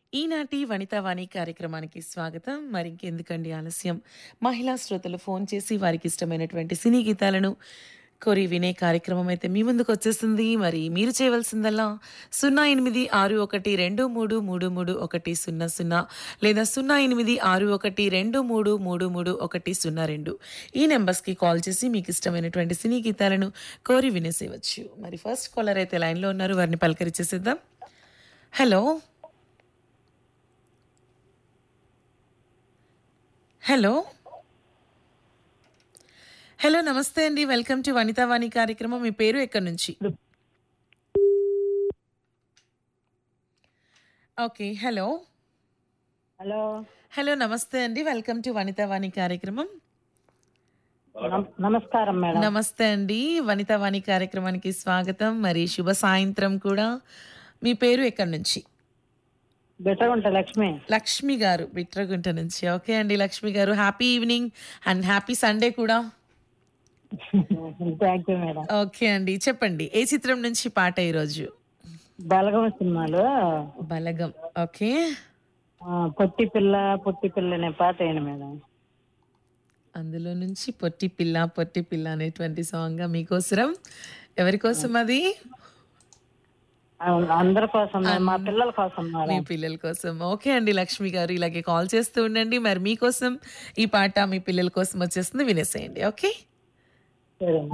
ఈనాటి వనితావాణి కార్యక్రమానికి స్వాగతం మరి ఇంకెందుకండి ఆలస్యం మహిళా శ్రోతలు ఫోన్ చేసి వారికి ఇష్టమైనటువంటి సినీ గీతాలను కోరి వినే కార్యక్రమం అయితే మీ ముందుకు వచ్చేస్తుంది మరి మీరు చేయవలసిందల్లా సున్నా ఎనిమిది ఆరు ఒకటి రెండు మూడు మూడు మూడు ఒకటి సున్నా సున్నా లేదా సున్నా ఎనిమిది ఆరు ఒకటి రెండు మూడు మూడు మూడు ఒకటి సున్నా రెండు ఈ నెంబర్స్కి కాల్ చేసి మీకు ఇష్టమైనటువంటి సినీ గీతాలను కోరి వినేసేయవచ్చు మరి ఫస్ట్ కాలర్ అయితే లైన్లో ఉన్నారు వారిని పలకరించేసేద్దాం హలో హలో హలో నమస్తే అండి వెల్కమ్ టు వనితావాణి కార్యక్రమం మీ పేరు ఎక్కడి నుంచి ఓకే హలో హలో హలో నమస్తే అండి వెల్కమ్ టు వనితావాణి కార్యక్రమం నమ- నమస్కారం మేడం నమస్తే అండి వనితావాణి కార్యక్రమానికి స్వాగతం మరి శుభ సాయంత్రం కూడా మీ పేరు ఎక్కడి నుంచి బెటగుంట లక్ష్మి లక్ష్మి గారు బిట్రగుంట నుంచి ఓకే అండి Lakshmi garu happy evening and happy Sunday కూడా థ్యాంక్ యూ మేడం ఓకే అండి చెప్పండి ఏ చిత్రం నుంచి పాట ఈరోజు బలగం సినిమాలో బలగం ఓకే ఆ, పొట్టి పిల్ల పొట్టి పిల్ల అనే పాట అయిన మేడం అందులో నుంచి పొట్టి పిల్ల పొట్టి పిల్ల అనేటువంటి సాంగ్ మీకోసరం ఎవరి కోసం అది ఆ, అందరి కోసం మా పిల్లల కోసం మీ మేడం పిల్లల కోసం ఓకే అండి లక్ష్మి గారు ఇలాగే కాల్ చేస్తూ ఉండండి మరి మీకోసం ఈ పాట మీ పిల్లల కోసం వచ్చేస్తుంది వినేసేయండి ఓకే సరే